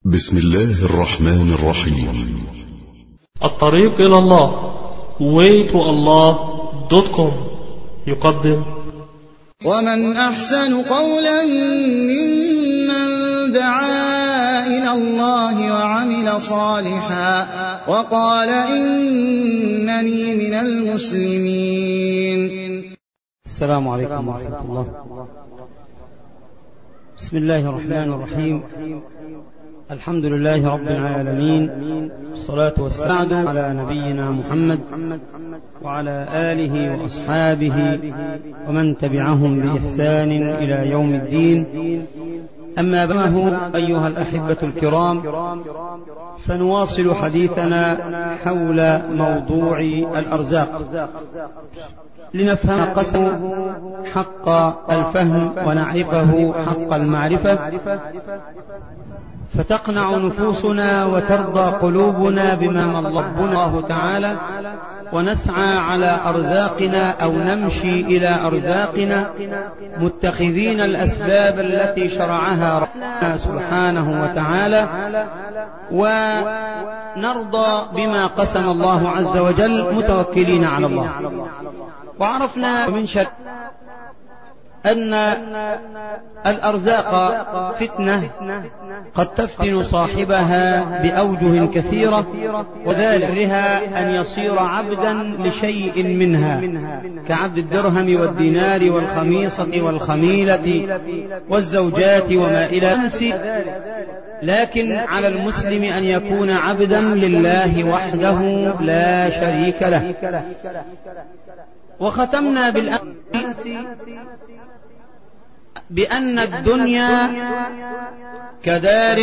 بسم الله الرحمن الرحيم الطريق إلى الله waytoallah.com يقدم ومن أحسن قولا ممن دعا إلى الله وعمل صالحا وقال إنني من المسلمين السلام عليكم ورحمة الله بسم الله الرحمن الرحيم الحمد لله رب العالمين الصلاة والسلام على نبينا محمد وعلى آله وأصحابه ومن تبعهم بإحسان إلى يوم الدين أما بعد أيها الأحبة الكرام فنواصل حديثنا حول موضوع الأرزاق لنفهم قسم حق الفهم ونعرفه حق المعرفة فتقنع نفوسنا وترضى قلوبنا بما من الله تعالى ونسعى على أرزاقنا أو نمشي إلى أرزاقنا متخذين الأسباب التي شرعها ربنا سبحانه وتعالى ونرضى بما قسم الله عز وجل متوكلين على الله وعرفنا من شر أن الأرزاق فتنة قد تفتن صاحبها بأوجه كثيرة وذلك أن يصير عبدا لشيء منها كعبد الدرهم والدينار والخميصة والخميلة والزوجات وما إلى أمس لكن على المسلم أن يكون عبدا لله وحده لا شريك له وختمنا بالأمس بأن الدنيا كدار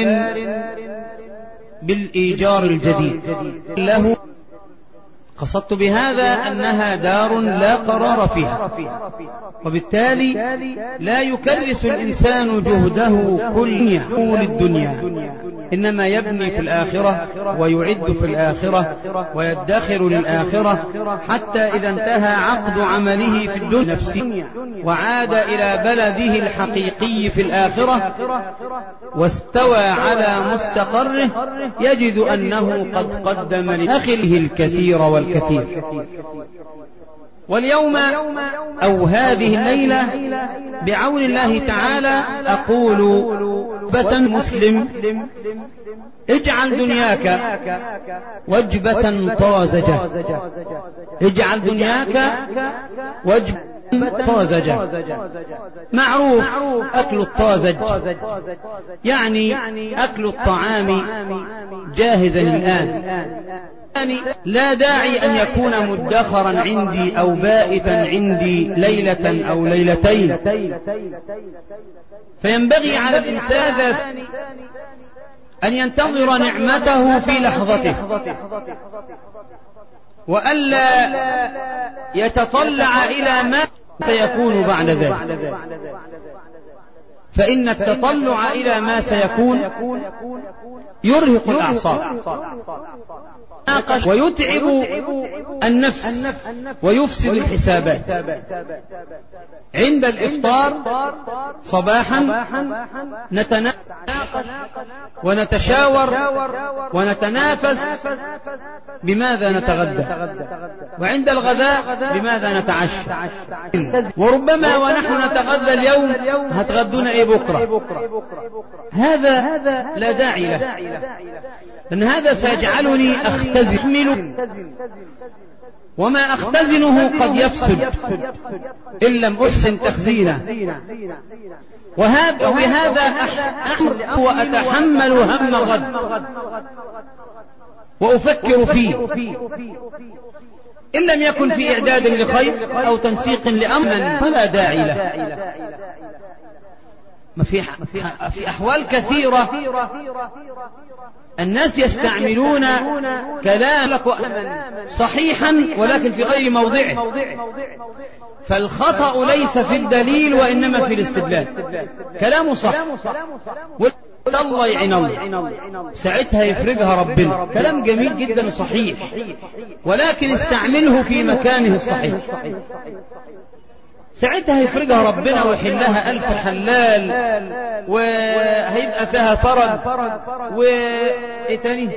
بالإيجار الجديد له قصدت بهذا أنها دار لا قرار فيها وبالتالي لا يكرس الإنسان جهده كل الدنيا إنما يبني في الآخرة ويعد في الآخرة ويدخر للآخرة حتى إذا انتهى عقد عمله في الدنيا نفسه وعاد إلى بلده الحقيقي في الآخرة واستوى على مستقره يجد أنه قد قدم لأخله الكثير والكثير واليوم أو هذه الليلة بعون الله تعالى أقول بة مسلم اجعل دنياك وجبة طازجة اجعل دنياك وجبة طازجة معروف أكل الطازج يعني أكل الطعام جاهزا الآن لا داعي أن يكون مدخرا عندي أو بائتا عندي ليلة أو ليلتين فينبغي على الإنسان أن ينتظر نعمته في لحظته وألا يتطلع إلى ما سيكون بعد ذلك فإن التطلع إلى ما سيكون يرهق الأعصاب ويتعب النفس ويفسد الحسابات عند الإفطار صباحا نتناقش ونتشاور ونتنافس بماذا نتغدى وعند الغداء بماذا نتعشى وربما ونحن نتغدى اليوم هتغدون ايه بكرة هذا لا داعي له لأن هذا سيجعلني أختزن وما أختزنه قد يفسد إن لم أحسن تخزينه وهذا وبهذا أحمر وأتحمل هم غد وأفكر فيه إن لم يكن في إعداد لخير أو تنسيق لأمر فلا داعي له ما في في أحوال كثيرة الناس يستعملون كلام صحيحا ولكن في غير موضعه فالخطأ ليس في الدليل وإنما في الاستدلال كلامه صح الله يعين الله ساعتها يفرجها ربنا كلام جميل جدا وصحيح ولكن استعمله في مكانه الصحيح ساعتها هيفرجها ربنا ويحلها ألف حلال وهيبقى فيها فرج وإيه تاني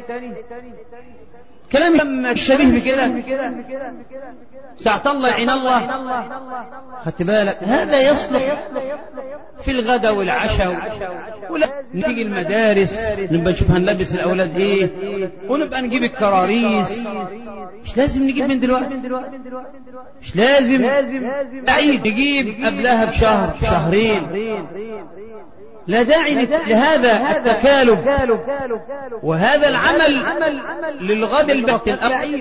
كلام الشبيه بكده ساعة الله يعين الله خدت بالك هذا يصلح في الغداء والعشاء ولا نيجي المدارس نبقى نشوف هنلبس الأولاد إيه ونبقى نجيب الكراريس مش لازم نجيب من دلوقتي مش لازم عيد نجيب قبلها بشهر شهرين لا داعي لهذا التكالب وهذا العمل للغد البيت الأول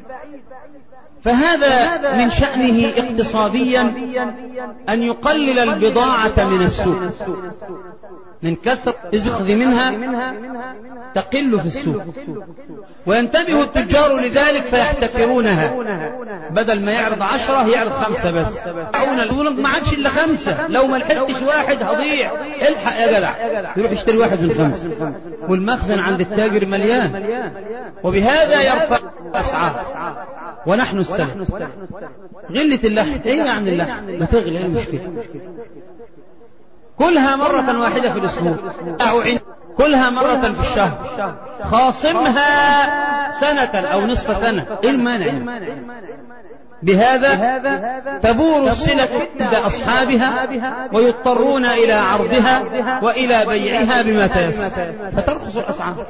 فهذا من شأنه اقتصاديا أن يقلل البضاعة من السوق من كثر الزخذ منها تقل في السوق وينتبه التجار لذلك فيحتكرونها بدل ما يعرض عشرة يعرض خمسة بس يقول ما عادش إلا خمسة لو ما لحقتش واحد هضيع الحق يا جدع يروح يشتري واحد من خمسة والمخزن عند التاجر مليان وبهذا يرفع الأسعار ونحن السلف غلة اللحم ايه يعني اللحم ما تغلي ايه المشكلة كلها مرة واحدة في الأسبوع أو كلها مرة في الشهر خاصمها سنة أو نصف سنة إيه المانع بهذا تبور الصلة عند أصحابها ويضطرون إلى عرضها وإلى بيعها بما تيسر فترخص الأسعار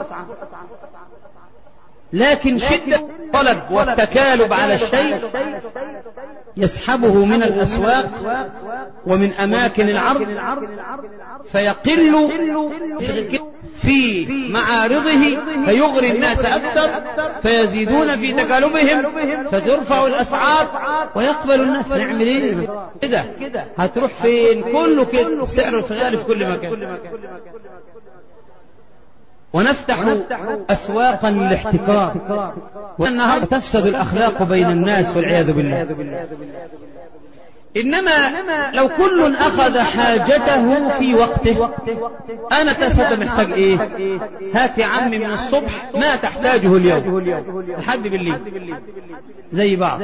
لكن شدة الطلب والتكالب على الشيء يسحبه من الأسواق ومن أماكن العرض فيقل في معارضه فيغري الناس أكثر فيزيدون في تكالبهم فترفع الأسعار ويقبل الناس نعمل ايه كده هتروح فين كله كده السعر الغالي في كل مكان ونفتح أسواقا للاحتكار وأنها تفسد الأخلاق بين الناس والعياذ بالله إنما لو كل أخذ حاجته في وقته أنا تسد محتاج إيه هات يا عمي من الصبح ما تحتاجه اليوم لحد بالليل زي بعض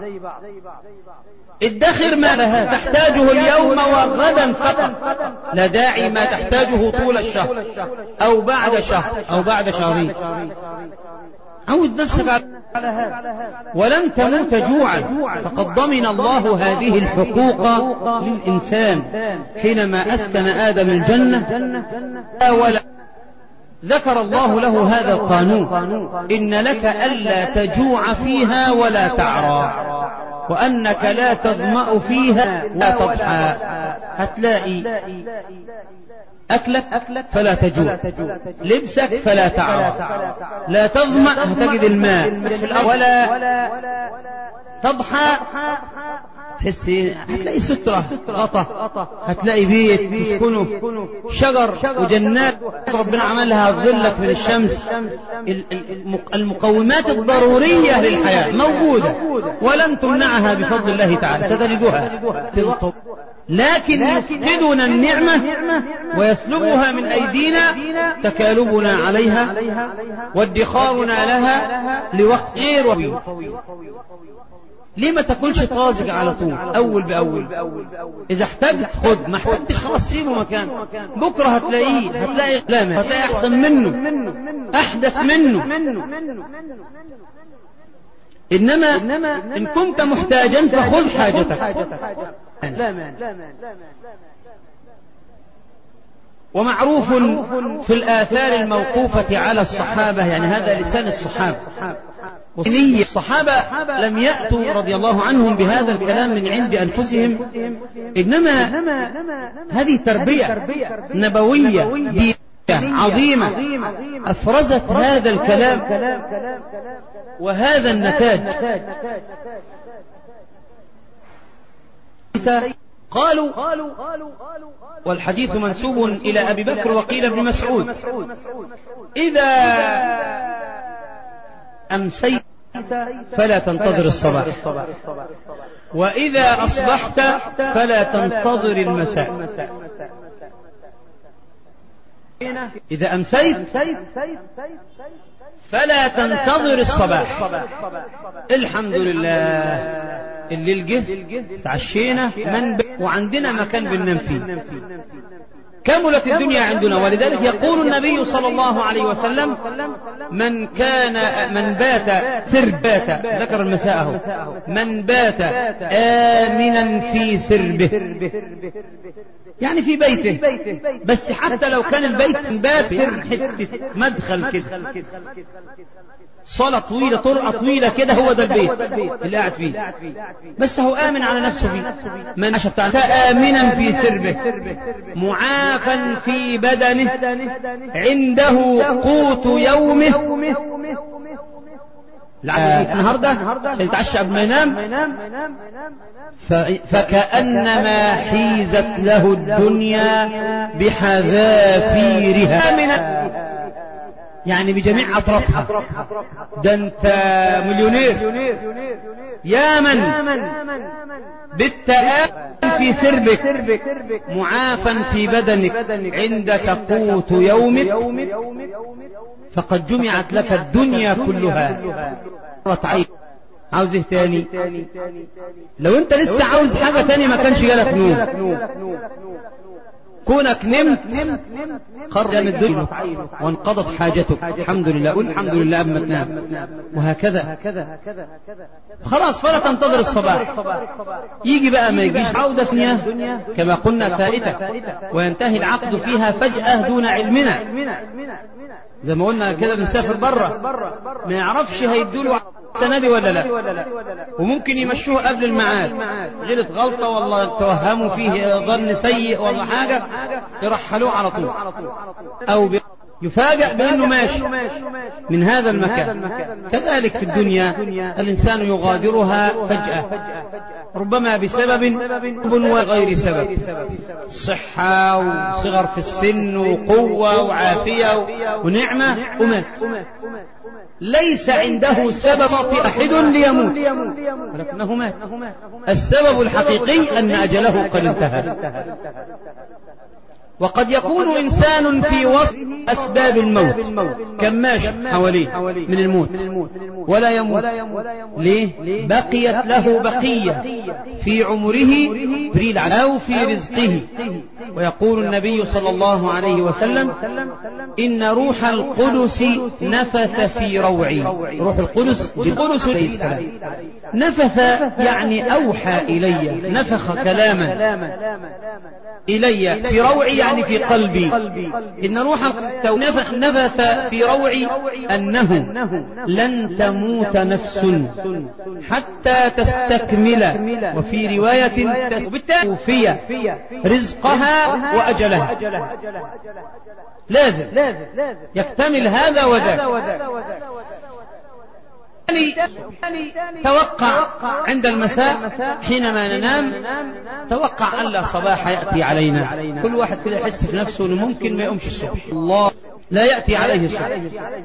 ادخر ما لها تحتاجه اليوم وغدا فقط لا داعي ما تحتاجه طول الشهر أو بعد شهر أو بعد شهرين عود نفسك على هذا ولن تموت جوعا فقد ضمن الله هذه الحقوق للإنسان حينما أسكن آدم الجنة ولا ذكر الله له هذا القانون إن لك ألا تجوع فيها ولا تعرى وأنك لا تظمأ فيها لا تضحى هتلاقي أكلك فلا تجوع لبسك فلا تعرى لا تظمأ هتجد الماء في الأرض ولا تضحى تحس هتلاقي سترة غطا هتلاقي بيت تسكنه شجر وجنات ربنا عملها تظلك من الشمس المقومات الضرورية للحياة موجودة ولن تمنعها بفضل الله تعالى ستجدها تنطب لكن يفقدنا النعمة ويسلبها من أيدينا تكالبنا عليها وادخارنا لها لوقت غير وبيل ليه ما تاكلش طازج على طول اول باول اذا احتجت خد ما احتجتش خلاص سيبه مكان بكره هتلاقيه هتلاقي اقلامه هتلاقي احسن منه احدث منه إنما إن كنت محتاجا فخذ حاجتك ومعروف في الآثار الموقوفة على الصحابة يعني هذا لسان الصحابة الصحابة لم يأتوا رضي الله عنهم بهذا الكلام من عند أنفسهم إنما هذه تربية نبوية دينية عظيمة أفرزت هذا الكلام وهذا النتاج قالوا والحديث منسوب إلى أبي بكر وقيل ابن مسعود إذا أمسيت فلا تنتظر الصباح وإذا أصبحت فلا تنتظر المساء إذا أمسيت فلا تنتظر الصباح الحمد لله الليل جه تعشينا من ب... وعندنا مكان بننام فيه كملت الدنيا عندنا ولذلك يقول النبي صلى الله عليه وسلم من كان من بات سربات ذكر المساء اهو من بات آمنا في سربه يعني في بيته بس حتى لو كان البيت بات حتة مدخل كده صلاة طويلة طرقة طويلة كده هو ده البيت اللي قاعد فيه بس هو آمن على نفسه فيه من عشان آمنا في سربه معافا في بدنه عنده قوت يومه النهارده عشان يتعشى قبل ما ينام فكأنما حيزت له الدنيا بحذافيرها من يعني بجميع أطرافها ده أنت مليونير يا من بالتآمن في سربك معافا في بدنك عندك قوت يومك فقد جمعت لك الدنيا كلها عين عاوز ايه تاني لو انت لسه عاوز حاجة تاني ما كانش جالك نوم كونك نمت قرر الدنيا وانقضت حاجتك الحمد لله قل الحمد لله قبل ما تنام وهكذا خلاص فلا تنتظر الصباح يجي بقى ما يجيش عودة ثانية كما قلنا فائتة وينتهي العقد فيها فجأة دون علمنا زي ما قلنا كده بنسافر بره ما يعرفش هيدوله السنة دي ولا لا وممكن يمشوه قبل الميعاد غلط غلطة والله توهموا فيه ظن سيء ولا حاجة يرحلوه على طول أو يفاجأ بأنه ماشي من هذا المكان كذلك في الدنيا الإنسان يغادرها فجأة ربما بسبب وغير سبب صحة وصغر في السن وقوة وعافية ونعمة ومات ليس عنده سبب أحد ليموت ولكنه مات السبب الحقيقي أن أجله قد انتهى وقد يكون إنسان في وسط أسباب الموت كماش حواليه من الموت ولا يموت ليه بقيت له بقية في عمره بريل أو في رزقه ويقول النبي صلى الله عليه وسلم إن روح القدس نفث في روعي روح القدس القدس عليه السلام نفث يعني أوحى إلي نفخ كلاما إلي في روعي يعني في قلبي إن روح نفث في روعي أنه لن تموت نفس حتى تستكمل وفي رواية توفي رزقها وأجلها لازم يكتمل هذا وذاك توقع عند المساء حينما ننام توقع أن لا صباح يأتي علينا كل واحد كده يحس في نفسه أنه ممكن ما يقومش الصبح الله لا يأتي عليه الصبح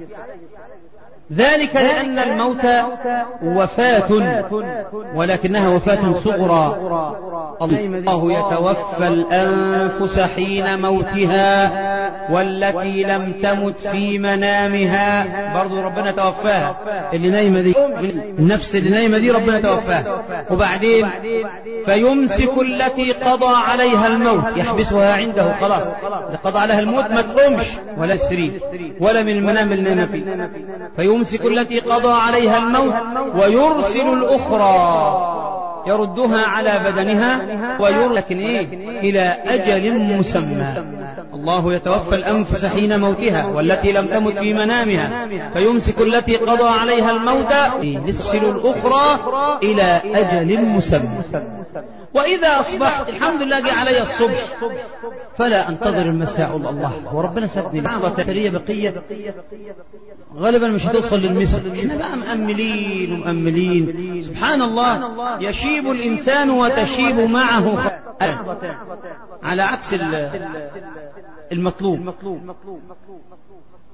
ذلك لأن الموت وفاة ولكنها وفاة صغرى الله يتوفى الأنفس حين موتها والتي لم تمت في منامها برضو ربنا توفاها اللي نايمة دي النفس اللي نايمة دي ربنا توفاها وبعدين فيمسك التي قضى عليها الموت يحبسها عنده خلاص قضى عليها الموت ما تقومش ولا السرير ولا من المنام اللي نايمة فيه فيمسك التي قضى عليها الموت ويرسل الأخرى يردها على بدنها وير لكن ايه الى اجل مسمى الله يتوفى الانفس حين موتها والتي لم تمت في منامها فيمسك التي قضى عليها الموت يرسل الاخرى الى اجل مسمى وإذا أصبحت الحمد لله جاء علي الصبح فلا أنتظر المساء الله وربنا سابني لحظة سرية بقية غالبا مش هتوصل للمثل احنا بقى مأملين ومأملين سبحان الله يشيب الإنسان وتشيب معه على عكس المطلوب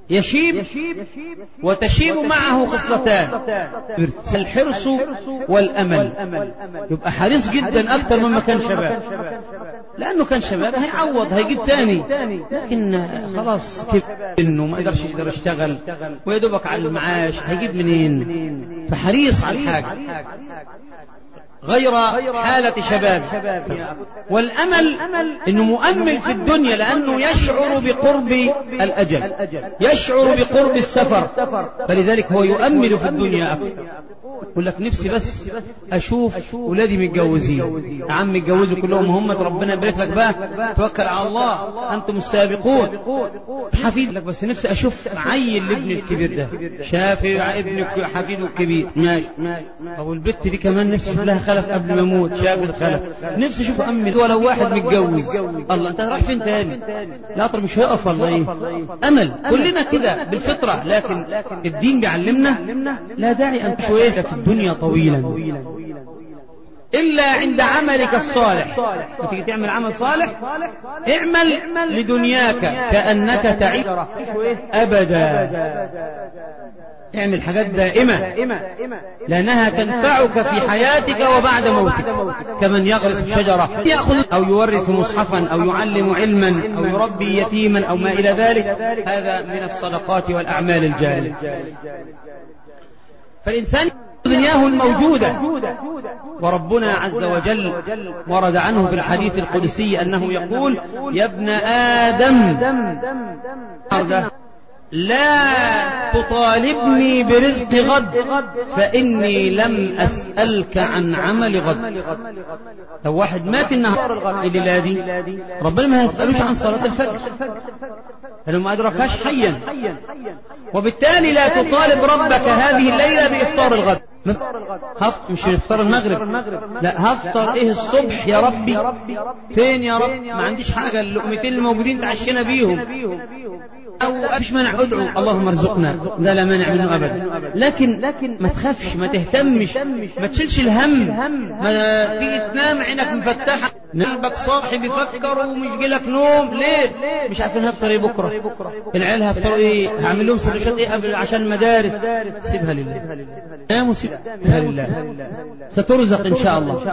يشيب وتشيب معه خصلتان الحرص والأمل يبقى حريص جدا أكثر مما كان شباب لأنه كان شباب هيعوض هيجيب تاني لكن خلاص كبر إنه ما يقدرش يقدر يشتغل ويدوبك على المعاش هيجيب منين فحريص على الحاجة غير حالة شباب والأمل أنه مؤمل في الدنيا لأنه يشعر بقرب الأجل يشعر بقرب السفر فلذلك هو يؤمل في الدنيا أكثر يقول لك نفسي بس أشوف ولادي متجوزين يا عم اتجوزوا كلهم هم ربنا يبارك لك بقى توكل على الله أنتم السابقون حفيد لك بس نفسي أشوف عيل لابني الكبير ده شاف ابن حفيده الكبير ماشي طب والبت دي كمان نفسي أشوف لها خلف قبل ما اموت شاف الخلف نفسي اشوف امي ولو واحد متجوز الله انت رايح فين تاني القطر مش هيقف ولا ايه امل كلنا كده بالفطره لكن الدين بيعلمنا لا داعي ان شويه في الدنيا طويلا إلا عند عملك الصالح تيجي تعمل عمل صالح اعمل لدنياك كأنك تعيش أبدا اعمل حاجات دائمة لأنها تنفعك في حياتك وبعد موتك كمن يغرس شجرة يأخذ أو يورث مصحفا أو يعلم علما أو يربي يتيما أو ما إلى ذلك هذا من الصدقات والأعمال الجارية فالإنسان دنياه الموجودة وربنا عز وجل ورد عنه في الحديث القدسي أنه يقول يا ابن آدم لا تطالبني برزق غد فإني لم أسألك عن عمل غد لو واحد مات النهار الليلة دي ربنا ما يسألوش عن صلاة الفجر لأنه ما أدركهاش حيا وبالتالي لا تطالب ربك هذه الليلة بإفطار الغد هفطر مش افطار المغرب لا هفطر ايه الصبح يا ربي فين يا رب ما عنديش حاجة اللقمتين الموجودين تعشينا بيهم أو مش مانع ادعو اللهم ارزقنا لا لا مانع منه أبدا لكن ما تخافش ما تهتمش ما تشيلش الهم ما تيجي تنام عينك مفتحة قلبك صاحي بيفكر ومش جيلك نوم ليه مش عارفين هفطر ايه بكرة العيال هفطروا ايه هعمل لهم سندوتشات ايه قبل عشان المدارس سيبها لله نام وسيبها لله سترزق ان شاء الله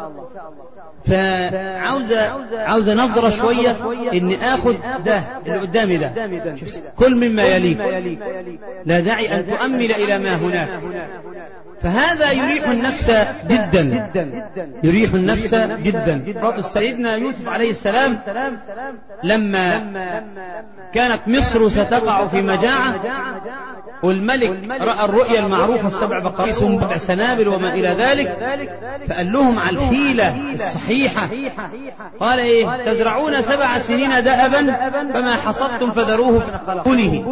فعاوزة عاوزة نظرة شوية اني اخذ ده اللي قدامي ده كل مما يليك لا داعي ان تؤمل الى ما هناك فهذا يريح النفس جدا يريح النفس جدا سيدنا يوسف عليه السلام لما كانت مصر ستقع في مجاعة والملك رأى الرؤيا المعروفة السبع بقرات سبع سنابل وما إلى ذلك فقال لهم على الحيلة الصحيحة قال إيه تزرعون سبع سنين دأبا فما حصدتم فذروه في قله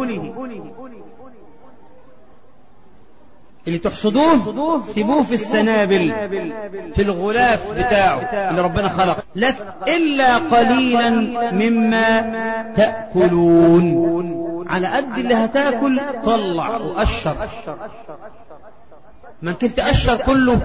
اللي تحصدوه سيبوه في السنابل في الغلاف بتاعه اللي ربنا خلق لك إلا قليلا مما تأكلون على قد اللي هتاكل طلع وقشر ما كنت تقشر كله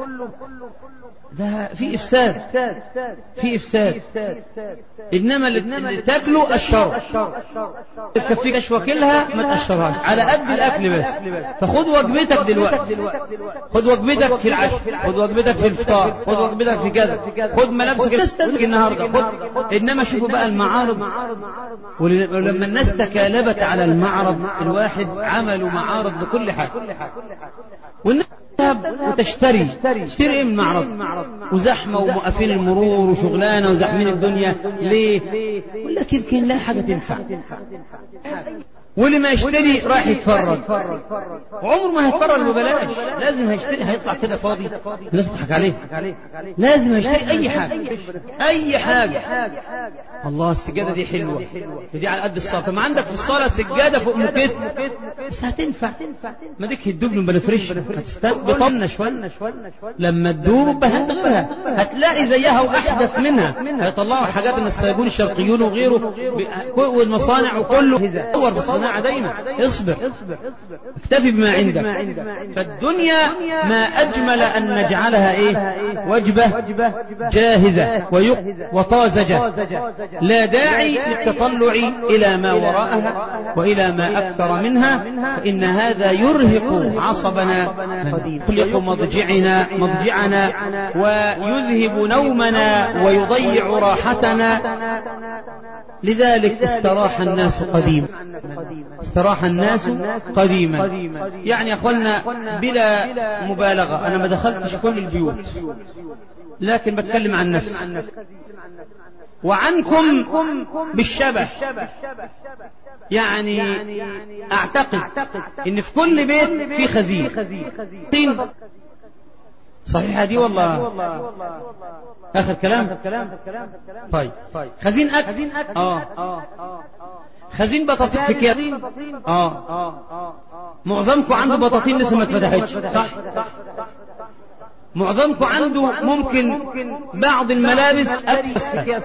ده في إفساد في إفساد إنما اللي تاكله قشره تكفيك ايش واكلها ما تقشرهاش على قد الأكل بس فخد وجبتك دلوقتي خد وجبتك في العشاء خد وجبتك في الفطار خد وجبتك في كذا خد ملابسك تستنتج النهارده خد إنما شوفوا بقى المعارض ولما الناس تكالبت على المعرض الواحد عملوا معارض لكل حاجة والناس تذهب وتشتري تشتري ايه من المعرض وزحمة وموقفين المرور وشغلانة وزحمين الدنيا ليه ولكن يمكن لا حاجة تنفع واللي ما يشتري راح يتفرج وعمره ما هيتفرج ببلاش لازم هيشتري هيطلع كده فاضي الناس تضحك عليه لازم هيشتري اي حاجة اي حاجة الله السجادة دي حلوة دي على قد الصلاة ما عندك في الصلاة سجادة فوق مكت بس هتنفع ما ديك الدبل ما نفرش بطننا شوية لما تدوب هتغيرها هتلاقي زيها واحدث منها هيطلعوا حاجات من السيبون الشرقيون وغيره والمصانع وكله دور في الصناعة دايما اصبر اكتفي بما عندك فالدنيا ما اجمل ان نجعلها ايه وجبة جاهزة وطازجة لا داعي للتطلع الى ما وراءها والى ما اكثر منها فان هذا يرهق عصبنا يخلق مضجعنا مضجعنا ويذهب نومنا ويضيع راحتنا لذلك استراح الناس قديما استراح الناس قديما يعني يا اخوانا بلا مبالغة انا ما دخلتش كل البيوت لكن بتكلم عن نفسي وعنكم بالشبه يعني اعتقد ان في كل بيت في خزين صحيحة دي والله آخر كلام طيب خزين أكل آه خزين بطاطين في كيس آه معظمكم عنده بطاطين لسه ما اتفتحتش صح معظمكم عنده ممكن بعض الملابس أكثر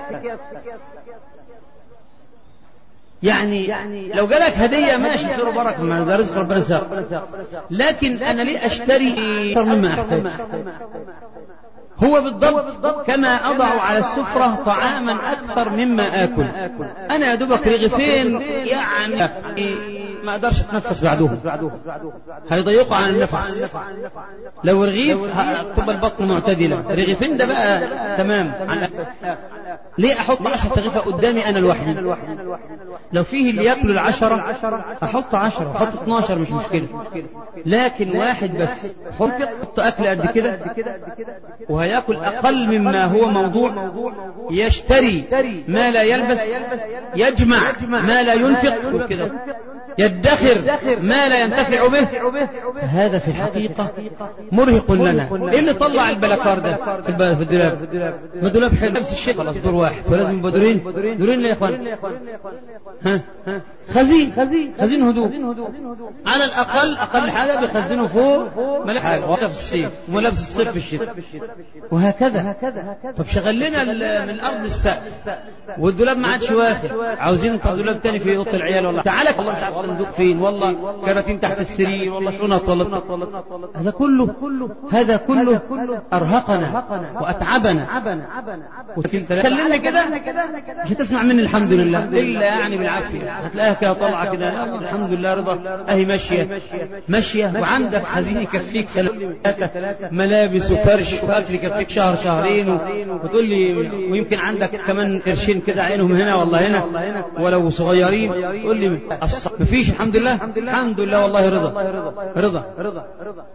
يعني لو جالك هدية ماشي خير وبركة ما ده رزق ربنا ساق لكن أنا ليه أشتري أكثر مما أحتاج هو بالضبط كما أضع على السفرة طعاما أكثر مما آكل أنا يا دوبك رغيفين يعني ما أقدرش أتنفس بعدهم هيضيقوا عن النفس لو رغيف تبقى البطن معتدلة رغيفين ده بقى تمام ليه أحط عشرة رغيفة قدامي أنا لوحدي لو فيه اللي ياكلوا العشرة أحط عشرة أحط 12 مش مشكلة لكن واحد بس حط أكل قد كده وهياكل أقل مما هو موضوع يشتري ما لا يلبس يجمع ما لا ينفق كده يدخر ما لا ينتفع به هذا في الحقيقة مرهق لنا ايه اللي طلع البلاكار ده في الدولاب ما دولاب حلو نفس الشيء خلاص دور واحد ولازم يبقى دورين دورين ليه يا اخوان ها خزين خزين هدوء على الاقل اقل حاجه بيخزنوا فوق ملح حاجه وقف الصيف ملابس الصيف في الشتاء وهكذا طب شغل لنا من الارض السقف والدولاب ما عادش واخد عاوزين طب دولاب تاني في اوضه العيال والله تعالى والله مش عارف صندوق فين والله كراتين تحت السرير والله شنط والله هذا كله هذا كله ارهقنا واتعبنا كلمني كده مش هتسمع مني الحمد لله الا يعني بالعافيه هتلاقيها كده طالعه كده الحمد لله رضا اهي ماشيه ماشيه وعندك حزين يكفيك سنه ملابس وفرش واكل يكفيك شهر شهرين وتقول لي ويمكن عندك كمان قرشين كده عينهم هنا والله هنا ولو صغيرين تقول لي مفيش الحمد لله الحمد لله والله رضا رضا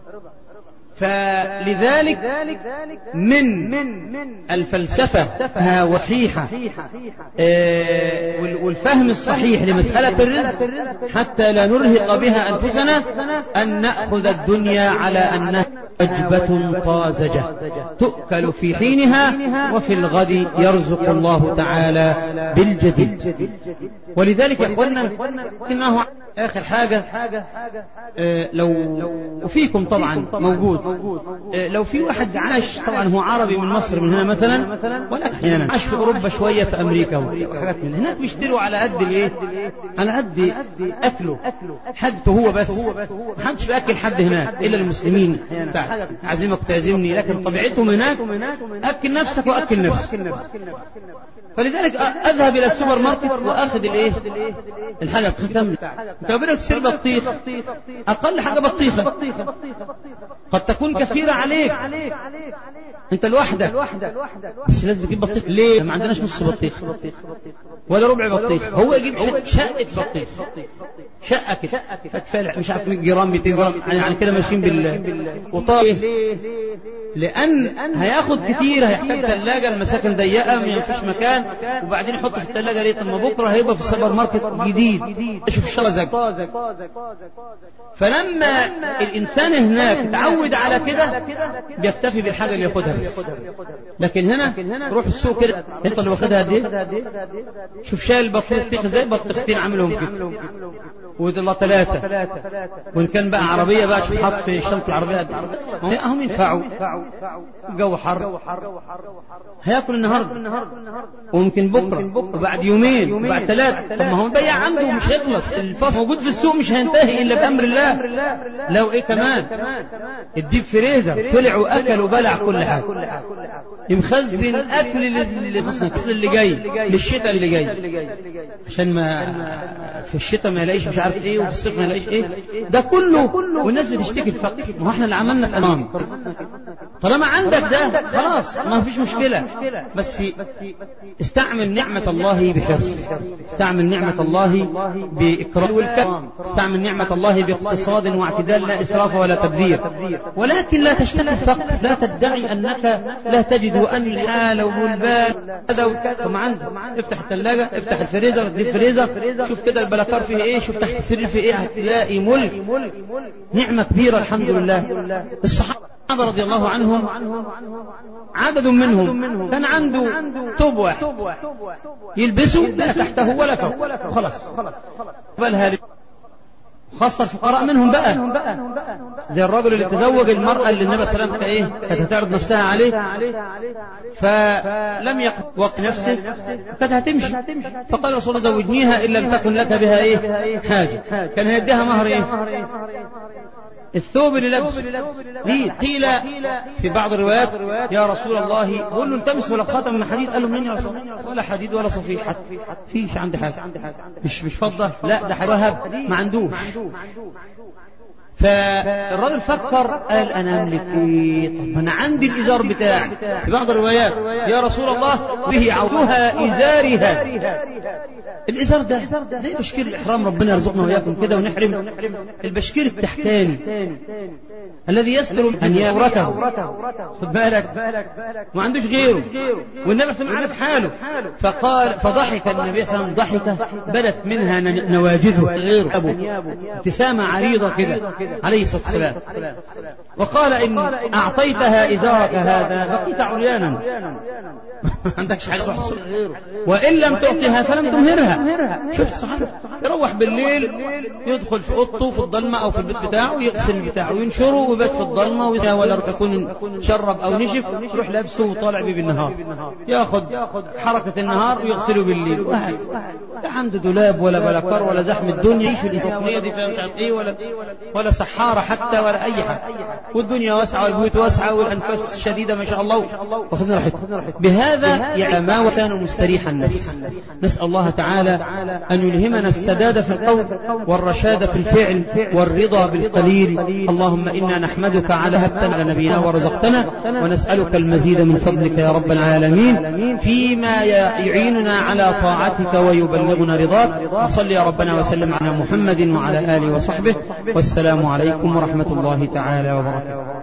فلذلك من الفلسفة وحيحة والفهم الصحيح لمسألة الرزق حتى لا نرهق بها أنفسنا أن نأخذ الدنيا على أنها وجبة طازجة تؤكل في حينها وفي الغد يرزق الله تعالى بالجديد ولذلك يا اخوانا ما هو اخر حاجة آه لو وفيكم طبعا موجود آه لو في واحد عاش طبعا هو عربي من مصر من هنا مثلا ولا احيانا عاش في اوروبا شوية في امريكا وحاجات من هناك بيشتروا على قد الايه على قد اكله حاجته هو بس ما حدش بياكل حد هناك الا المسلمين عزمك تعزمني لكن طبيعتهم هناك اكل نفسك واكل نفسك فلذلك اذهب الى السوبر ماركت واخذ الايه الحاجه ختم انت بدك تشتري بطيخ اقل حاجه بطيخه قد تكون كثيره عليك انت لوحدك بس لازم تجيب بطيخ ليه ما عندناش نص بطيخ ولا ربع بطيخ هو يجيب شقه بطيخ شقه كده هتفلع مش عارف 100 جرام 200 جرام يعني كده ماشيين بال وطايه لان هياخد كتير هيحتاج ثلاجه المساكن ضيقه ما فيش مكان وبعدين يحط في الثلاجه ليه طب ما بكره هيبقى في السوبر ماركت جديد شوف الشرزق فلما الانسان هناك اتعود على كده بيكتفي بالحاجه اللي ياخدها بس لكن هنا روح السوق كده انت اللي واخدها قد ايه شوف شايل بطيختين ازاي بطيختين عاملهم كده ويطلع ثلاثة وإن كان بقى عربية بقى شوف حط في شنطة العربية قد إيه. هم ينفعوا الجو حر هياكل النهارده وممكن بكره وبعد يومين وبعد ثلاثة طب ما هو البيع عنده مش هيخلص الفصل موجود في السوق مش هينتهي إلا بأمر الله لو إيه كمان الديب فريزر طلع وأكل وبلع كل حاجة مخزن أكل للفصل اللي جاي للشتاء اللي جاي عشان ما في الشتاء ما يلاقيش مش عارف ايه وفي الصيف ما يلاقيش ايه ده كله والناس بتشتكي الفقر ما هو احنا اللي عملنا في امام طالما عندك ده خلاص ما فيش مشكلة بس استعمل نعمة الله بحرص استعمل نعمة الله بإكرام والكرم استعمل نعمة الله باقتصاد واعتدال لا إسراف ولا تبذير ولكن لا تشتكي الفقر لا تدعي أنك لا تجد أن الحال والبال هذا ثم عندك افتح الثلاجة افتح الفريزر الفريزر شوف كده البلاكار فيه ايه شوف تحت السرير فيه ايه هتلاقي ملك نعمة كبيرة الحمد لله الصحابة رضي الله عنهم عدد منهم كان عنده توب واحد يلبسه لا تحته ولا فوق خلاص بل خاصة الفقراء منهم بقى زي الرجل اللي تزوج المرأة اللي النبي صلى الله عليه وسلم ايه كانت هتعرض نفسها عليه فلم يقف نفسه كانت هتمشي فقال رسول الله زوجنيها إن لم تكن لك بها ايه حاجة كان هيديها مهر ايه الثوب اللي لابسه دي قيل في بعض الروايات يا رسول الله قول له التمس ولا خاتم من حديد قال له منين يا رسول الله ولا حديد ولا صفيح فيش عندي حاجه مش مش فضه لا ده وهب ما عندوش فالراجل فكر قال انا املك ايه طب انا عندي الازار بتاعي في بعض الروايات يا رسول الله به عوضها ازارها الازار ده زي بشكير الاحرام ربنا يرزقنا واياكم كده ونحرم البشكير التحتاني الذي يستر ان يورته خد بالك ما عندوش غيره والنبي صلى الله عليه وسلم عارف حاله فقال فضحك النبي صلى الله عليه وسلم ضحكه بدت منها نواجذه غيره ابو ابتسامه عريضه كده عليه الصلاه والسلام وقال ان اعطيتها ازارك هذا بقيت عريانا ما عندكش حاجه تروح وان لم تعطيها فلم تمهرها شفت صحابه يروح بالليل يدخل في اوضته في الضلمه او في البيت بتاعه يغسل بتاعه وينشره ويبات في الضلمه ولا يكون شرب او نشف يروح لابسه وطالع بيه بالنهار ياخذ حركه النهار ويغسله بالليل لا عنده دولاب ولا بلاكار ولا زحم الدنيا يعيش الإسرائيلية دي مش عارف ايه ولا ولا سحارة حتى ولا أي حاجة والدنيا واسعة والبيوت واسعة والأنفاس شديدة ما شاء الله واخذنا راحتنا بهذا يعني ما وكان مستريح النفس نسأل الله تعالى أن يلهمنا السداد في القول والرشاد في الفعل والرضا بالقليل اللهم إنا نحمدك على هبتنا نبينا ورزقتنا ونسألك المزيد من فضلك يا رب العالمين فيما يعيننا على طاعتك ويبلغنا رضاك وصل يا ربنا وسلم على محمد وعلى آله وصحبه والسلام عليكم ورحمة الله تعالى وبركاته